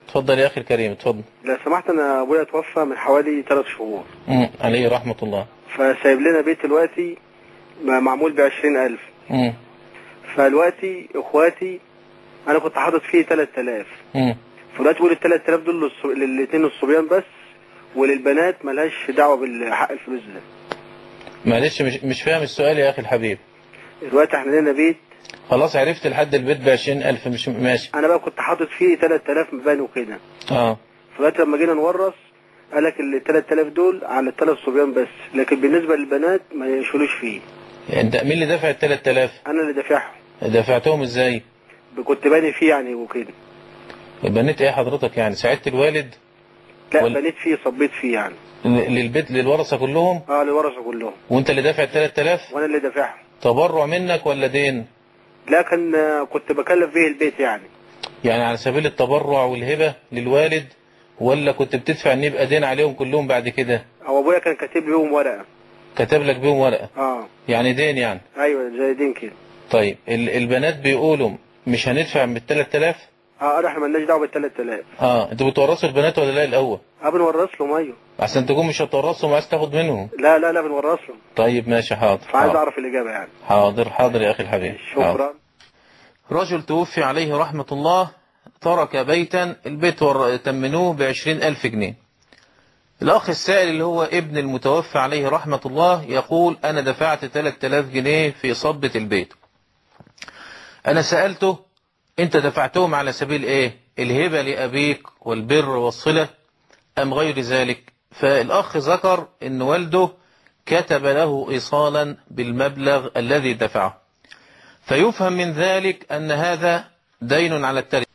اتفضل يا أخي الكريم اتفضل لو سمحت انا ابويا توفى من حوالي ثلاث شهور مم. عليه رحمة الله فسايب لنا بيت دلوقتي م- معمول ب 20000 مم. فدلوقتي اخواتي انا كنت حاطط فيه 3000 مم. فدلوقتي بقول ال 3000 دول للص- للاثنين الصبيان بس وللبنات ملهاش دعوه بالحق الفلوس ده معلش مش, مش فاهم السؤال يا أخي الحبيب دلوقتي احنا لنا بيت خلاص عرفت لحد البيت بعشرين ألف مش ماشي انا بقى كنت حاطط فيه 3000 مباني وكده اه فدلوقتي لما جينا نورث قال لك ال 3000 دول على الثلاث صبيان بس لكن بالنسبه للبنات ما يشيلوش فيه انت مين اللي دفع التلات آلاف انا اللي دافعهم دفعتهم ازاي كنت باني فيه يعني وكده بنيت ايه حضرتك يعني ساعدت الوالد لا وال- بنيت فيه صبيت فيه يعني ل- للبيت للورثة كلهم اه للورثه كلهم وانت اللي دافع التلات آلاف وانا اللي دافعهم تبرع منك ولا دين لكن آه، كنت بكلف به البيت يعني يعني على سبيل التبرع والهبة للوالد ولا كنت بتدفع ان يبقى دين عليهم كلهم بعد كده هو ابويا كان كاتب لي بيهم ورقه كتب لك بيهم ورقة اه يعني دين يعني ايوه زي دين كده طيب ال- البنات بيقولوا مش هندفع من التلات آلاف اه قالوا احنا مالناش دعوه بال 3000 اه انتوا بتورثوا البنات ولا لا الاول اه بنورث لهم ايوه عشان تكون مش هتورثهم عايز تاخد منهم لا لا لا بنورث لهم طيب ماشي حاضر فعايز حاضر اعرف الاجابه يعني حاضر, حاضر يا اخي الحبيب حاضر. شكرا رجل توفي عليه رحمة الله ترك بيتا البيت ور- تمنوه بعشرين ألف جنيه الأخ السائل اللي هو ابن المتوفى عليه رحمة الله يقول أنا دفعت 3000 جنيه في صبة البيت أنا سألته أنت دفعتهم على سبيل إيه الهبة لأبيك والبر والصلة أم غير ذلك فالأخ ذكر أن والده كتب له إيصالا بالمبلغ الذي دفعه فيفهم من ذلك أن هذا دين على التركة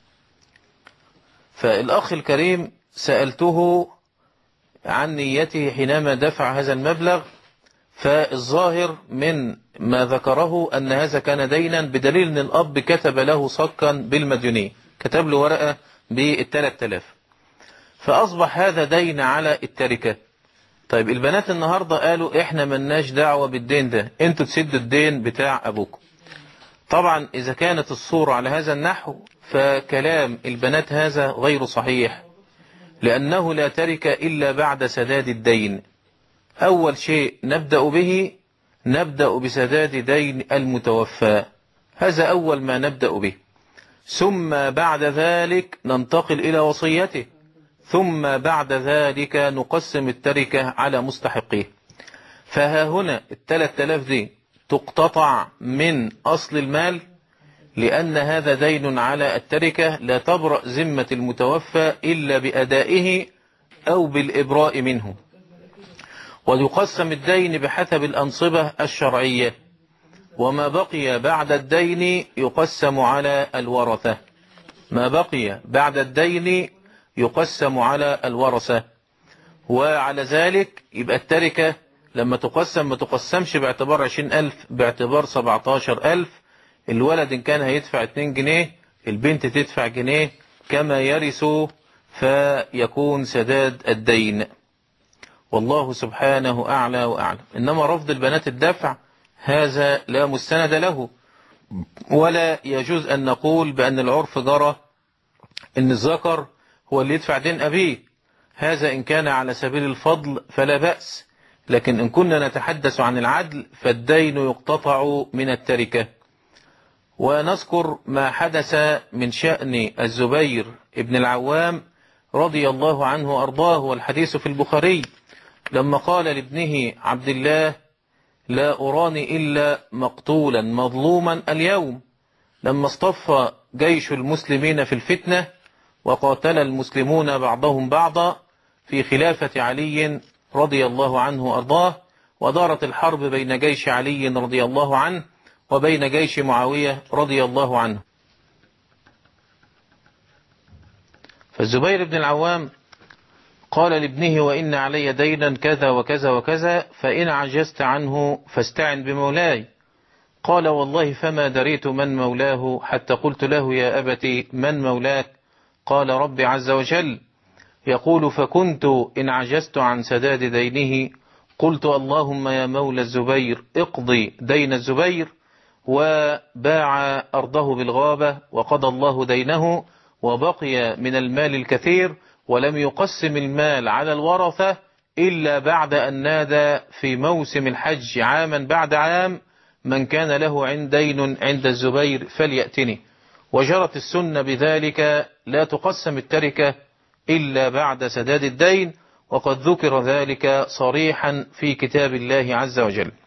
فالأخ الكريم سألته عن نيته حينما دفع هذا المبلغ فالظاهر من ما ذكره أن هذا كان دينا بدليل أن الأب كتب له صكا بالمديونية كتب له ورقة بالثلاث آلاف فأصبح هذا دين على التركة طيب البنات النهاردة قالوا احنا ملناش دعوة بالدين ده انتوا تسدوا الدين بتاع أبوكم طبعا إذا كانت الصورة على هذا النحو فكلام البنات هذا غير صحيح لأنه لا ترك إلا بعد سداد الدين أول شيء نبدأ به نبدأ بسداد دين المتوفى هذا أول ما نبدأ به ثم بعد ذلك ننتقل إلى وصيته ثم بعد ذلك نقسم التركة على مستحقيه فها هنا الثلاث آلاف دي تقتطع من أصل المال لأن هذا دين على التركة لا تبرأ ذمة المتوفى إلا بأدائه أو بالإبراء منه ويقسم الدين بحسب الأنصبة الشرعية وما بقي بعد الدين يقسم على الورثة ما بقي بعد الدين يقسم على الورثة وعلى ذلك يبقى التركة لما تقسم ما تقسمش باعتبار عشرين ألف باعتبار سبعتاشر ألف الولد إن كان هيدفع اتنين جنيه البنت تدفع جنيه كما يرث فيكون سداد الدين والله سبحانه أعلى وأعلم إنما رفض البنات الدفع هذا لا مستند له ولا يجوز أن نقول بأن العرف جرى أن الذكر هو اللي يدفع دين أبيه هذا إن كان على سبيل الفضل فلا بأس لكن إن كنا نتحدث عن العدل فالدين يقتطع من التركة ونذكر ما حدث من شأن الزبير ابن العوام رضي الله عنه وأرضاه والحديث في البخاري لما قال لابنه عبد الله لا أراني إلا مقتولا مظلوما اليوم لما اصطف جيش المسلمين في الفتنة وقاتل المسلمون بعضهم بعضا في خلافة علي رضي الله عنه وأرضاه ودارت الحرب بين جيش علي رضي الله عنه وبين جيش معاوية رضي الله عنه فالزبير بن العوام قال لابنه وإن علي دينا كذا وكذا وكذا فإن عجزت عنه فاستعن بمولاي قال والله فما دريت من مولاه حتى قلت له يا أبت من مولاك قال رب عز وجل يقول فكنت إن عجزت عن سداد دينه قلت اللهم يا مولى الزبير اقضي دين الزبير وباع أرضه بالغابة وقضى الله دينه وبقي من المال الكثير ولم يقسم المال على الورثة إلا بعد أن نادى في موسم الحج عاما بعد عام من كان له عند دين عند الزبير فليأتني وجرت السنة بذلك لا تقسم التركة إلا بعد سداد الدين وقد ذكر ذلك صريحا في كتاب الله عز وجل